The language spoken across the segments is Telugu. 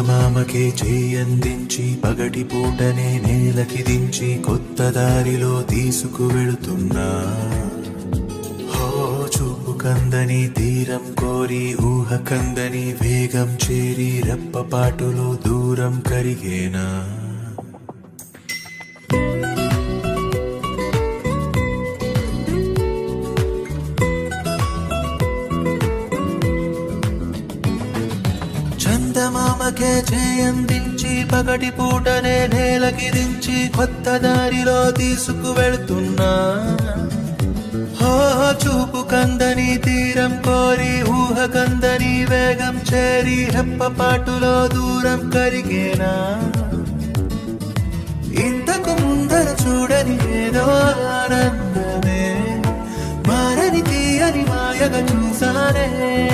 చందమామకే చేయందించి పగటి పూటనే నేలకి దించి కొత్త దారిలో తీసుకు వెళుతున్నా హో చూపు కందని తీరం కోరి ఊహ కందని వేగం చేరి రెప్పపాటులో దూరం కరిగేనా చందమామకే చేయందించి పగటి పూటనే నేలకి దించి కొత్త దారిలో తీసుకు వెళుతున్నా హో చూపు కందని తీరం కోరి ఊహ కందని వేగం చేరి రెప్పపాటులో దూరం కరిగేనా ఇంతకు ముందర చూడని ఏదో ఆనందమే మారని తీయని మాయగా చూసానే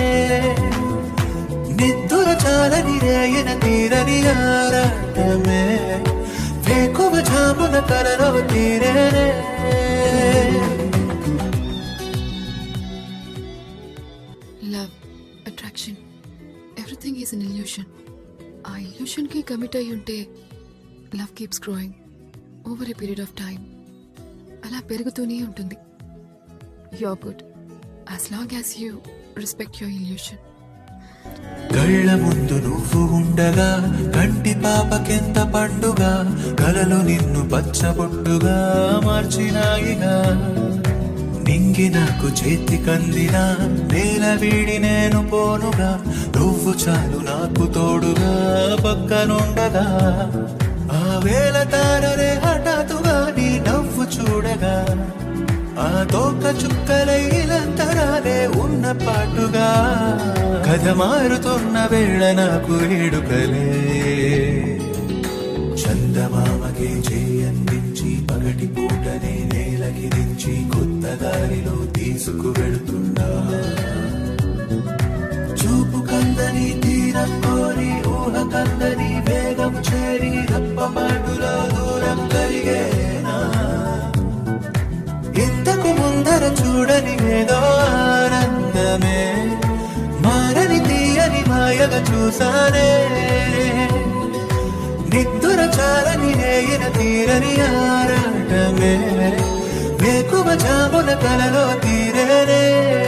నిద్దుల చాలని రేయన తీరని ఆరాటమే వేకువ జామున కలలో తీరేనే love attraction everything is an illusion ఆ ఇల్యూషన్కి కమిట్ అయి ఉంటే love keeps growing over a period of time అలా పెరుగుతూనే ఉంటుంది you good as long as you respect your illusion కళ్ళ ముందు నువ్వు ఉండగా కంటి పాపకెంత పండుగ కలలు నిన్ను పచ్చబొట్టుగా మార్చినాయిగా నింగి నాకు చేతి కందినా నేల వీడి నేను పోనుగా నువ్వు చాలు నాకు తోడుగా పక్కనుండగా ఆ వేళ తారరే హఠాత్తుగా నీ నవ్వు చూడగా ఆ తోక చుక్కలైలంతరాలే ఉన్న పాటుగా కథ మారుతున్న వేళ నాకు వేడుకలే చందమామకే చేయందించి పగటి పూటనే నేలకి దించి కొత్త దారిలో తీసుకు వెళుతున్నా చూపు కందని తీరం కోరి ఊహ కందని వేగం చేరి రప్పమాటులో దూరం కరిగేనా ఇంతకు ముందర చూడని ఏదో ఆనందమే మారని తీయని మాయగా చూసానే నిద్దుర చాలని రేయిన తీరని ఆరాటమే వేకువ జామున కలలో తీరేనే